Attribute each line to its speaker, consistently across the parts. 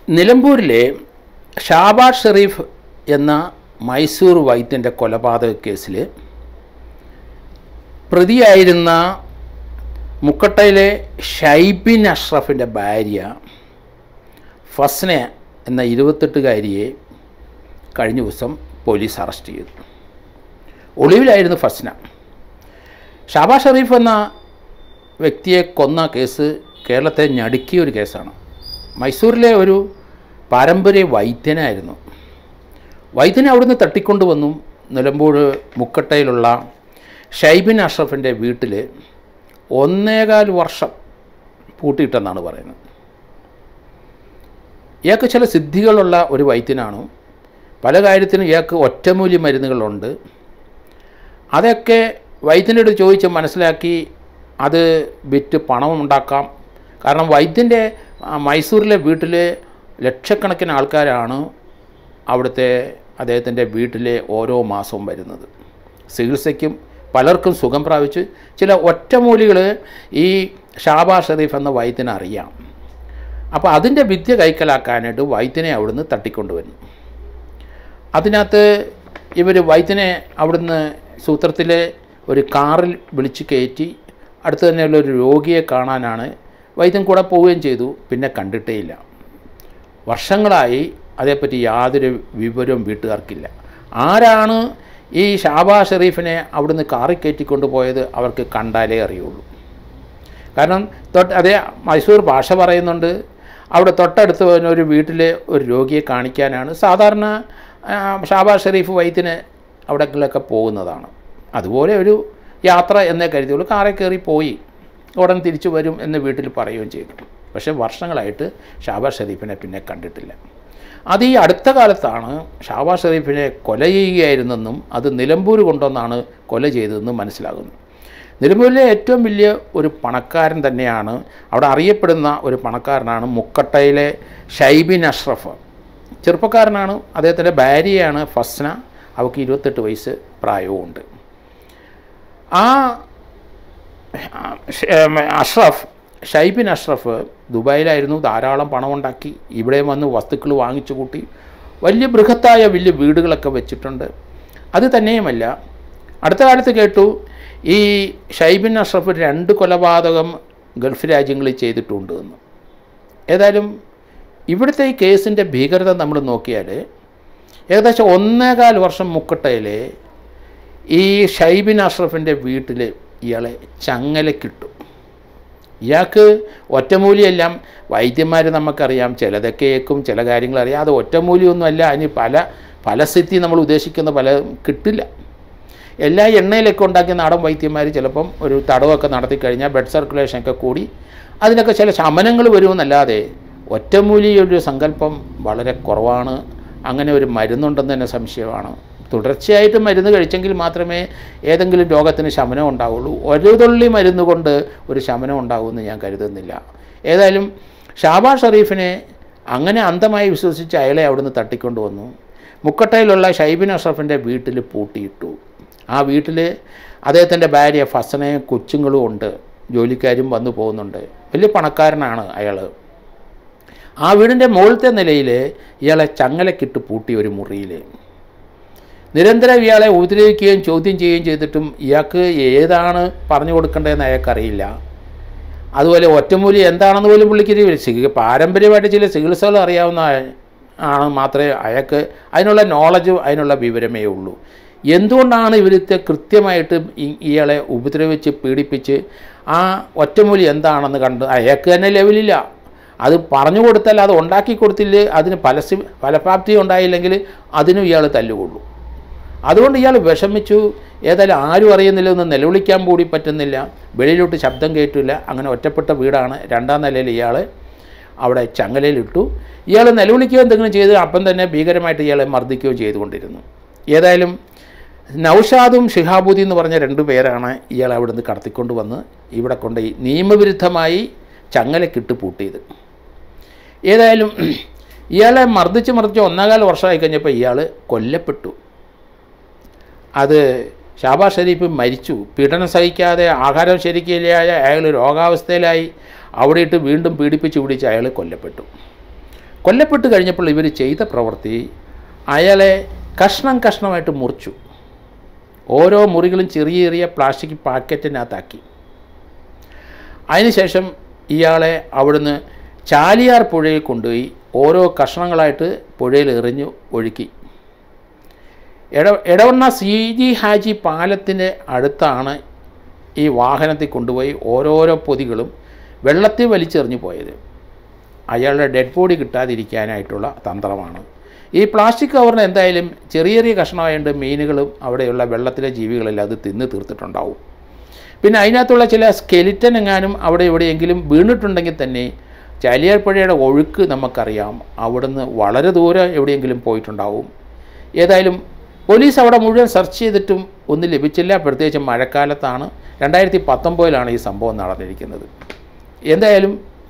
Speaker 1: നിലമ്പൂരിലെ ഷാബാസ് ഷെറീഫ് എന്ന മൈസൂർ വൈദ്യൻ്റെ കൊലപാതക കേസിൽ പ്രതിയായിരുന്ന മുക്കട്ടയിലെ ഷൈബിൻ അഷ്റഫിൻ്റെ ഭാര്യ ഫസ്ന എന്ന ഇരുപത്തെട്ടുകാരിയെ കഴിഞ്ഞ ദിവസം പോലീസ് അറസ്റ്റ് ചെയ്തു ഒളിവിലായിരുന്നു ഫസ്ന ഷാബാസ് ഷെറീഫ് എന്ന വ്യക്തിയെ കൊന്ന കേസ് കേരളത്തെ ഞടുക്കിയ ഒരു കേസാണ് മൈസൂരിലെ ഒരു പാരമ്പര്യ വൈദ്യനായിരുന്നു വൈദ്യനെ അവിടുന്ന് തട്ടിക്കൊണ്ടുവന്നു നിലമ്പൂർ മുക്കട്ടയിലുള്ള ഷൈബിൻ അഷ്റഫിൻ്റെ വീട്ടിൽ ഒന്നേകാൽ വർഷം പൂട്ടിയിട്ടെന്നാണ് പറയുന്നത് ഇയാൾക്ക് ചില സിദ്ധികളുള്ള ഒരു വൈദ്യനാണ് പല കാര്യത്തിനും ഇയാൾക്ക് ഒറ്റമൂല്യ മരുന്നുകളുണ്ട് അതൊക്കെ വൈദ്യനോട് ചോദിച്ച് മനസ്സിലാക്കി അത് വിറ്റ് പണം ഉണ്ടാക്കാം കാരണം വൈദ്യൻ്റെ ആ, മൈസൂരിലെ വീട്ടിൽ ലക്ഷക്കണക്കിന് ആൾക്കാരാണ് അവിടുത്തെ അദ്ദേഹത്തിൻ്റെ വീട്ടിലെ ഓരോ മാസവും വരുന്നത് ചികിത്സയ്ക്കും പലർക്കും സുഖം പ്രാപിച്ച് ചില ഒറ്റമൂലികൾ ഈ ഷാബാ ഷെറീഫ് എന്ന വൈദ്യനെ അറിയാം അപ്പോൾ അതിൻ്റെ വിദ്യ കൈക്കലാക്കാനായിട്ട് വൈദ്യനെ അവിടുന്ന് തട്ടിക്കൊണ്ടുവരുന്നു അതിനകത്ത് ഇവർ വൈദ്യനെ അവിടുന്ന് സൂത്രത്തിലെ ഒരു കാറിൽ വിളിച്ച് കയറ്റി അടുത്ത് തന്നെയുള്ള ഒരു രോഗിയെ കാണാനാണ് വൈദ്യൻ കൂടെ പോവുകയും ചെയ്തു പിന്നെ കണ്ടിട്ടേയില്ല വർഷങ്ങളായി അതേപ്പറ്റി യാതൊരു വിവരവും വീട്ടുകാർക്കില്ല ആരാണ് ഈ ഷാബാ ഷെറീഫിനെ അവിടുന്ന് കാറിൽ കയറ്റിക്കൊണ്ട് പോയത് അവർക്ക് കണ്ടാലേ അറിയുള്ളൂ കാരണം തൊട്ട് അതേ മൈസൂർ ഭാഷ പറയുന്നുണ്ട് അവിടെ തൊട്ടടുത്ത് വരുന്ന ഒരു വീട്ടിൽ ഒരു രോഗിയെ കാണിക്കാനാണ് സാധാരണ ആ, ഷാബാസ് ഷെറീഫ് വൈദ്യന് അവിടേക്കിലൊക്കെ പോകുന്നതാണ് അതുപോലെ ഒരു യാത്ര എന്നേ കരുതിയുള്ളൂ കാറിൽ കയറി പോയി ഉടൻ തിരിച്ചു വരും എന്ന് വീട്ടിൽ പറയുകയും ചെയ്തു പക്ഷേ വർഷങ്ങളായിട്ട് ഷാബാസ് ഷെറീഫിനെ പിന്നെ കണ്ടിട്ടില്ല അത് ഈ അടുത്ത കാലത്താണ് ഷാബാസ് ഷെറീഫിനെ കൊല ചെയ്യുകയായിരുന്നെന്നും അത് നിലമ്പൂർ കൊണ്ടുവന്നാണ് കൊല ചെയ്തതെന്നും മനസ്സിലാകുന്നത് നിലമ്പൂരിലെ ഏറ്റവും വലിയ ഒരു പണക്കാരൻ തന്നെയാണ് അവിടെ അറിയപ്പെടുന്ന ഒരു പണക്കാരനാണ് മുക്കട്ടയിലെ ഷൈബിൻ അഷ്റഫ് ചെറുപ്പക്കാരനാണ് അദ്ദേഹത്തിൻ്റെ ഭാര്യയാണ് ഫസ്ന അവൾക്ക് ഇരുപത്തെട്ട് വയസ്സ് പ്രായവുമുണ്ട് ആ ഷ- ഏം, അഷ്റഫ് ഷൈബിൻ അഷ്റഫ് ദുബായിലായിരുന്നു ധാരാളം പണമുണ്ടാക്കി ഇവിടെ വന്ന് വസ്തുക്കൾ വാങ്ങിച്ചു കൂട്ടി വലിയ ബൃഹത്തായ വലിയ വീടുകളൊക്കെ വെച്ചിട്ടുണ്ട് അത് തന്നെയുമല്ല അടുത്ത കാലത്ത് കേട്ടു ഈ ഷൈബിൻ അഷ്റഫ് രണ്ട് കൊലപാതകം ഗൾഫ് രാജ്യങ്ങളിൽ ചെയ്തിട്ടുണ്ട് എന്ന് ഏതായാലും ഇവിടുത്തെ ഈ കേസിൻ്റെ ഭീകരത നമ്മൾ നോക്കിയാൽ ഏകദേശം ഒന്നേകാൽ വർഷം മുക്കട്ടയിൽ ഈ ഷൈബിൻ അഷ്റഫിൻ്റെ വീട്ടിൽ ഇയാളെ ചങ്ങലക്കിട്ടു ഇയാൾക്ക് ഒറ്റമൂലിയെല്ലാം വൈദ്യന്മാർ നമുക്കറിയാം ചിലതൊക്കെ ഏക്കും ചില കാര്യങ്ങൾ അറിയാം അത് ഒറ്റമൂലിയൊന്നുമല്ല അതിന് പല ഫലസിദ്ധി നമ്മൾ ഉദ്ദേശിക്കുന്ന പല കിട്ടില്ല എല്ലാ എണ്ണയിലൊക്കെ ഉണ്ടാക്കിയ നാടൻ വൈദ്യന്മാർ ചിലപ്പം ഒരു തടവൊക്കെ നടത്തി കഴിഞ്ഞാൽ ബ്ലഡ് സർക്കുലേഷൻ ഒക്കെ കൂടി അതിനൊക്കെ ചില ശമനങ്ങൾ വരുമെന്നല്ലാതെ ഒറ്റമൂലി ഒരു സങ്കല്പം വളരെ കുറവാണ് അങ്ങനെ ഒരു മരുന്നുണ്ടെന്ന് തന്നെ സംശയമാണ് തുടർച്ചയായിട്ട് മരുന്ന് കഴിച്ചെങ്കിൽ മാത്രമേ ഏതെങ്കിലും രോഗത്തിന് ശമനം ഉണ്ടാവുള്ളൂ ഒരു തുള്ളി മരുന്ന് കൊണ്ട് ഒരു ശമനം ഉണ്ടാവുമെന്ന് ഞാൻ കരുതുന്നില്ല ഏതായാലും ഷാബാ ഷെറീഫിനെ അങ്ങനെ അന്ധമായി വിശ്വസിച്ച് അയാളെ അവിടുന്ന് തട്ടിക്കൊണ്ടുവന്നു മുക്കട്ടയിലുള്ള ഷൈബിൻ അഷ്റഫിൻ്റെ വീട്ടിൽ പൂട്ടിയിട്ടു ആ വീട്ടിൽ അദ്ദേഹത്തിൻ്റെ ഭാര്യ ഫസനയും കൊച്ചുങ്ങളും ഉണ്ട് ജോലിക്കാരും വന്നു പോകുന്നുണ്ട് വലിയ പണക്കാരനാണ് അയാൾ ആ വീടിൻ്റെ മുകളിലത്തെ നിലയിൽ ഇയാളെ ചങ്ങലക്കിട്ട് പൂട്ടി ഒരു മുറിയിൽ നിരന്തരം ഇയാളെ ഉപദ്രവിക്കുകയും ചോദ്യം ചെയ്യുകയും ചെയ്തിട്ടും ഇയാൾക്ക് ഏതാണ് പറഞ്ഞു കൊടുക്കേണ്ടതെന്ന് അയാൾക്കറിയില്ല അതുപോലെ ഒറ്റമൂലി എന്താണെന്ന് പോലും പുള്ളിക്ക് ചികി പാരമ്പര്യമായിട്ട് ചില ചികിത്സകൾ അറിയാവുന്ന ആണ് മാത്രമേ അയാൾക്ക് അതിനുള്ള നോളജും അതിനുള്ള വിവരമേ ഉള്ളൂ എന്തുകൊണ്ടാണ് ഇവരത്തെ കൃത്യമായിട്ട് ഈ- ഇയാളെ ഉപദ്രവിച്ച് പീഡിപ്പിച്ച് ആ ഒറ്റമൂലി എന്താണെന്ന് കണ്ട് അയാൾക്ക് തന്നെ ലെവലില്ല അത് പറഞ്ഞു കൊടുത്താൽ അത് ഉണ്ടാക്കി കൊടുത്തില്ല അതിന് ഫലസി ഫലപ്രാപ്തി ഉണ്ടായില്ലെങ്കിൽ അതിനും ഇയാൾ തല്ലുകൊള്ളൂ അതുകൊണ്ട് ഇയാൾ വിഷമിച്ചു ഏതായാലും ആരും അറിയുന്നില്ല ഒന്ന് നിലവിളിക്കാൻ കൂടി പറ്റുന്നില്ല വെളിയിലോട്ട് ശബ്ദം കേട്ടില്ല അങ്ങനെ ഒറ്റപ്പെട്ട വീടാണ് രണ്ടാം നിലയിൽ ഇയാൾ അവിടെ ചങ്ങലയിലിട്ടു ഇയാൾ നിലവിളിക്കുകയോ എന്തെങ്കിലും ചെയ്ത് അപ്പം തന്നെ ഭീകരമായിട്ട് ഇയാളെ മർദ്ദിക്കുകയോ ചെയ്തുകൊണ്ടിരുന്നു ഏതായാലും നൗഷാദും ഷിഹാബുദ്ദീൻ എന്ന് പറഞ്ഞ രണ്ട് പേരാണ് ഇയാൾ അവിടുന്ന് കടത്തിക്കൊണ്ട് വന്ന് ഇവിടെ കൊണ്ട് ഈ നിയമവിരുദ്ധമായി ചങ്ങലക്കിട്ട് പൂട്ടിയത് ഏതായാലും ഇയാളെ മർദ്ദിച്ച് മർദ്ദിച്ച് ഒന്നേകാൽ വർഷമായി കഴിഞ്ഞപ്പോൾ ഇയാൾ കൊല്ലപ്പെട്ടു അത് ഷാബാ ഷെരീഫ് മരിച്ചു പീഡനം സഹിക്കാതെ ആഹാരം ശരിക്കില്ലായ അയാൾ രോഗാവസ്ഥയിലായി അവിടെ ഇട്ട് വീണ്ടും പീഡിപ്പിച്ച് പിടിച്ച് അയാൾ കൊല്ലപ്പെട്ടു കൊല്ലപ്പെട്ട് കഴിഞ്ഞപ്പോൾ ഇവർ ചെയ്ത പ്രവൃത്തി അയാളെ കഷ്ണം കഷ്ണമായിട്ട് മുറിച്ചു ഓരോ മുറികളും ചെറിയ ചെറിയ പ്ലാസ്റ്റിക് പാക്കറ്റിനകത്താക്കി അതിനുശേഷം ഇയാളെ അവിടുന്ന് ചാലിയാർ പുഴയിൽ കൊണ്ടുപോയി ഓരോ കഷ്ണങ്ങളായിട്ട് പുഴയിൽ എറിഞ്ഞു ഒഴുക്കി എട എടവണ്ണ സി ജി ഹാജി പാലത്തിൻ്റെ അടുത്താണ് ഈ വാഹനത്തിൽ കൊണ്ടുപോയി ഓരോരോ പൊതികളും വെള്ളത്തിൽ വലിച്ചെറിഞ്ഞു പോയത് അയാളുടെ ഡെഡ് ബോഡി കിട്ടാതിരിക്കാനായിട്ടുള്ള തന്ത്രമാണ് ഈ പ്ലാസ്റ്റിക് കവറിന് എന്തായാലും ചെറിയ ചെറിയ കഷ്ണമായതുകൊണ്ട് മീനുകളും അവിടെയുള്ള വെള്ളത്തിലെ ജീവികളെല്ലാം അത് തിന്ന് തീർത്തിട്ടുണ്ടാവും പിന്നെ അതിനകത്തുള്ള ചില സ്കെലിറ്റൻ എങ്ങാനും അവിടെ എവിടെയെങ്കിലും വീണിട്ടുണ്ടെങ്കിൽ തന്നെ ചാലിയാർ പുഴയുടെ ഒഴുക്ക് നമുക്കറിയാം അവിടുന്ന് വളരെ ദൂരം എവിടെയെങ്കിലും പോയിട്ടുണ്ടാവും ഏതായാലും പോലീസ് അവിടെ മുഴുവൻ സെർച്ച് ചെയ്തിട്ടും ഒന്നും ലഭിച്ചില്ല പ്രത്യേകിച്ച് മഴക്കാലത്താണ് രണ്ടായിരത്തി പത്തൊമ്പതിലാണ് ഈ സംഭവം നടന്നിരിക്കുന്നത് എന്തായാലും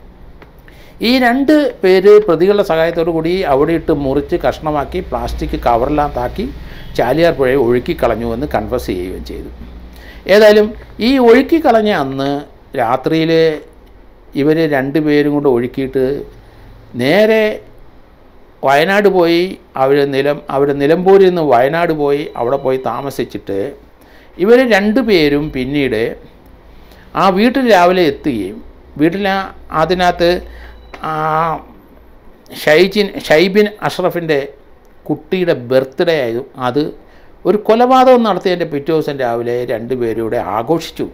Speaker 1: ഈ രണ്ട് പേര് പ്രതികളുടെ സഹായത്തോടു കൂടി അവിടെ ഇട്ട് മുറിച്ച് കഷ്ണമാക്കി പ്ലാസ്റ്റിക് കവറിലാത്താക്കി ചാലിയാർ പുഴയെ ഒഴുക്കിക്കളഞ്ഞുവെന്ന് കൺഫസ് ചെയ്യുകയും ചെയ്തു ഏതായാലും ഈ ഒഴുക്കിക്കളഞ്ഞ അന്ന് രാത്രിയിൽ ഇവർ രണ്ടുപേരും കൊണ്ട് ഒഴുക്കിയിട്ട് നേരെ വയനാട് പോയി അവർ നിലം അവർ നിലമ്പൂരിൽ നിന്ന് വയനാട് പോയി അവിടെ പോയി താമസിച്ചിട്ട് ഇവർ രണ്ടുപേരും പിന്നീട് ആ വീട്ടിൽ രാവിലെ എത്തുകയും വീട്ടിൽ ആ- അതിനകത്ത് ആ ഷൈജിൻ ഷൈബിൻ അഷ്റഫിൻ്റെ കുട്ടിയുടെ ബർത്ത്ഡേ ആയിരുന്നു അത് ഒരു കൊലപാതകം നടത്തിയതിൻ്റെ പിറ്റേ ദിവസം രാവിലെ രണ്ടുപേരും ഇവിടെ ആഘോഷിച്ചു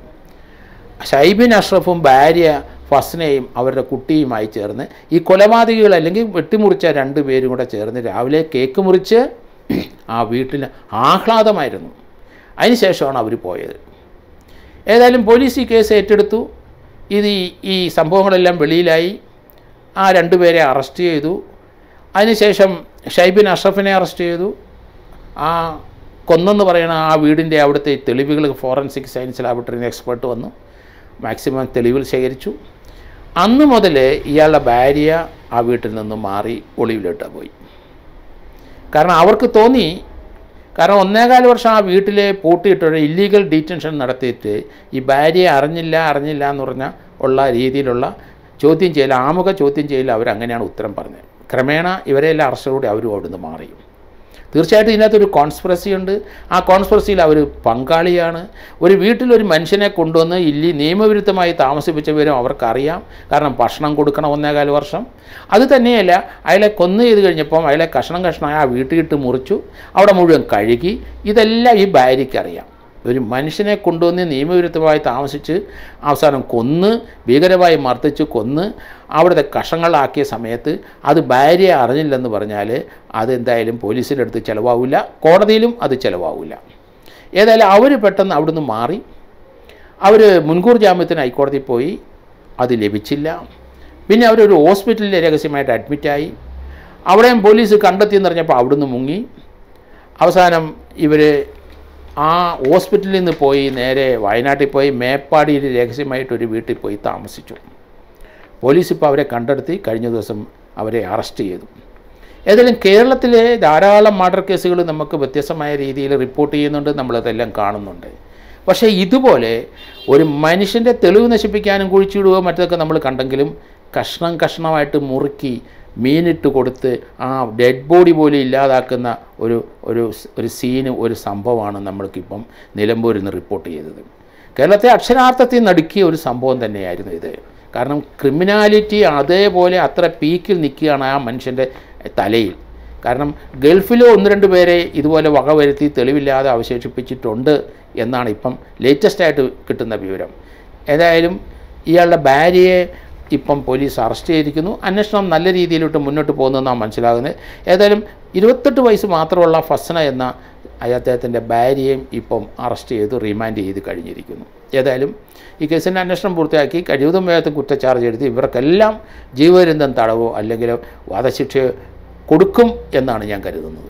Speaker 1: ഷൈബിൻ അഷ്റഫും ഭാര്യ ഫസ്നയും അവരുടെ കുട്ടിയുമായി ചേർന്ന് ഈ കൊലപാതകികൾ അല്ലെങ്കിൽ വെട്ടിമുറിച്ച രണ്ട് പേരും കൂടെ ചേർന്ന് രാവിലെ കേക്ക് മുറിച്ച് ആ വീട്ടിൽ ആഹ്ലാദമായിരുന്നു അതിനുശേഷമാണ് അവർ പോയത് ഏതായാലും പോലീസ് ഈ കേസ് ഏറ്റെടുത്തു ഇത് ഈ- ഈ സംഭവങ്ങളെല്ലാം വെളിയിലായി ആ രണ്ടുപേരെ അറസ്റ്റ് ചെയ്തു അതിനുശേഷം ഷൈബിൻ അഷ്റഫിനെ അറസ്റ്റ് ചെയ്തു ആ കൊന്നെന്ന് പറയുന്ന ആ വീടിൻ്റെ അവിടുത്തെ തെളിവുകൾ ഫോറൻസിക് സയൻസ് ലാബറട്ടറിയിൽ എക്സ്പേർട്ട് വന്നു മാക്സിമം തെളിവുകൾ ശേഖരിച്ചു അന്ന് മുതൽ ഇയാളുടെ ഭാര്യ ആ വീട്ടിൽ നിന്ന് മാറി ഒളിവിലോട്ട് പോയി കാരണം അവർക്ക് തോന്നി കാരണം ഒന്നേകാല് വർഷം ആ വീട്ടിൽ പൂട്ടിയിട്ടൊരു ഇല്ലീഗൽ ഡീറ്റൻഷൻ നടത്തിയിട്ട് ഈ ഭാര്യയെ അറിഞ്ഞില്ല അറിഞ്ഞില്ല എന്ന് പറഞ്ഞ ഉള്ള രീതിയിലുള്ള ചോദ്യം ചെയ്യൽ ആമുഖ ചോദ്യം ചെയ്യൽ അവരങ്ങനെയാണ് ഉത്തരം പറഞ്ഞത് ക്രമേണ ഇവരെല്ലാം അറസ്റ്റോടെ അവരും അവിടുന്ന് മാറി തീർച്ചയായിട്ടും ഇതിനകത്തൊരു കോൺസ്പിറസി ഉണ്ട് ആ കോൺസ്പിറസിയിൽ അവർ പങ്കാളിയാണ് ഒരു വീട്ടിലൊരു മനുഷ്യനെ കൊണ്ടുവന്ന് ഇല്ലി നിയമവിരുദ്ധമായി താമസിപ്പിച്ചവരും അവർക്കറിയാം കാരണം ഭക്ഷണം കൊടുക്കണം ഒന്നേകാല് വർഷം അത് തന്നെയല്ല അയാളെ കൊന്നു ചെയ്ത് കഴിഞ്ഞപ്പം അയാളെ കഷ്ണം കഷ്ണമായി ആ വീട്ടിലിട്ട് മുറിച്ചു അവിടെ മുഴുവൻ കഴുകി ഇതെല്ലാം ഈ ഭാര്യയ്ക്ക് അറിയാം ഒരു മനുഷ്യനെ കൊണ്ടുവന്ന് നിയമവിരുദ്ധമായി താമസിച്ച് അവസാനം കൊന്ന് ഭീകരമായി മർദ്ദിച്ച് കൊന്ന് അവിടുത്തെ കഷങ്ങളാക്കിയ സമയത്ത് അത് ഭാര്യ അറിഞ്ഞില്ലെന്ന് പറഞ്ഞാൽ അതെന്തായാലും പോലീസിൻ്റെ അടുത്ത് ചിലവാവില്ല കോടതിയിലും അത് ചിലവാവില്ല ഏതായാലും അവർ പെട്ടെന്ന് അവിടുന്ന് മാറി അവർ മുൻകൂർ ജാമ്യത്തിന് ഹൈക്കോടതിയിൽ പോയി അത് ലഭിച്ചില്ല പിന്നെ അവരൊരു ഹോസ്പിറ്റലിൽ രഹസ്യമായിട്ട് അഡ്മിറ്റായി അവിടെയും പോലീസ് കണ്ടെത്തിയെന്ന് പറഞ്ഞപ്പോൾ അവിടുന്ന് മുങ്ങി അവസാനം ഇവർ ആ ഹോസ്പിറ്റലിൽ നിന്ന് പോയി നേരെ വയനാട്ടിൽ പോയി മേപ്പാടിയിൽ രഹസ്യമായിട്ട് ഒരു വീട്ടിൽ പോയി താമസിച്ചു പോലീസ് ഇപ്പോൾ അവരെ കണ്ടെടുത്തി കഴിഞ്ഞ ദിവസം അവരെ അറസ്റ്റ് ചെയ്തു ഏതായാലും കേരളത്തിലെ ധാരാളം മർഡർ കേസുകൾ നമുക്ക് വ്യത്യസ്തമായ രീതിയിൽ റിപ്പോർട്ട് ചെയ്യുന്നുണ്ട് നമ്മളതെല്ലാം കാണുന്നുണ്ട് പക്ഷേ ഇതുപോലെ ഒരു മനുഷ്യൻ്റെ തെളിവ് നശിപ്പിക്കാനും കുഴിച്ചിടുകയോ മറ്റതൊക്കെ നമ്മൾ കണ്ടെങ്കിലും കഷ്ണം കഷ്ണമായിട്ട് മുറുക്കി മീനിട്ട് കൊടുത്ത് ആ ഡെഡ് ബോഡി പോലും ഇല്ലാതാക്കുന്ന ഒരു ഒരു ഒരു സീന് ഒരു സംഭവമാണ് നമ്മൾക്കിപ്പം നിലമ്പൂരിൽ നിന്ന് റിപ്പോർട്ട് ചെയ്തത് കേരളത്തെ അക്ഷരാർത്ഥത്തിൽ നടുക്കിയ ഒരു സംഭവം തന്നെയായിരുന്നു ഇത് കാരണം ക്രിമിനാലിറ്റി അതേപോലെ അത്ര പീക്കിൽ നിൽക്കുകയാണ് ആ മനുഷ്യൻ്റെ തലയിൽ കാരണം ഗൾഫിൽ ഒന്ന് രണ്ട് പേരെ ഇതുപോലെ വകവരുത്തി തെളിവില്ലാതെ അവശേഷിപ്പിച്ചിട്ടുണ്ട് എന്നാണ് ഇപ്പം ലേറ്റസ്റ്റ് ആയിട്ട് കിട്ടുന്ന വിവരം ഏതായാലും ഇയാളുടെ ഭാര്യയെ ഇപ്പം പോലീസ് അറസ്റ്റ് ചെയ്തിരിക്കുന്നു അന്വേഷണം നല്ല രീതിയിലോട്ട് മുന്നോട്ട് പോകുന്നതെന്നാണ് മനസ്സിലാകുന്നത് ഏതായാലും ഇരുപത്തെട്ട് വയസ്സ് മാത്രമുള്ള ഫസ്ന എന്ന അദ്ദേഹത്തിൻ്റെ ഭാര്യയും ഇപ്പം അറസ്റ്റ് ചെയ്ത് റിമാൻഡ് ചെയ്ത് കഴിഞ്ഞിരിക്കുന്നു ഏതായാലും ഈ കേസിൻ്റെ അന്വേഷണം പൂർത്തിയാക്കി കഴിവതും വേഗത്തിൽ കുറ്റച്ചാർജ് എടുത്ത് ഇവർക്കെല്ലാം ജീവപര്യന്തം തടവോ അല്ലെങ്കിൽ വധശിക്ഷ കൊടുക്കും എന്നാണ് ഞാൻ കരുതുന്നത്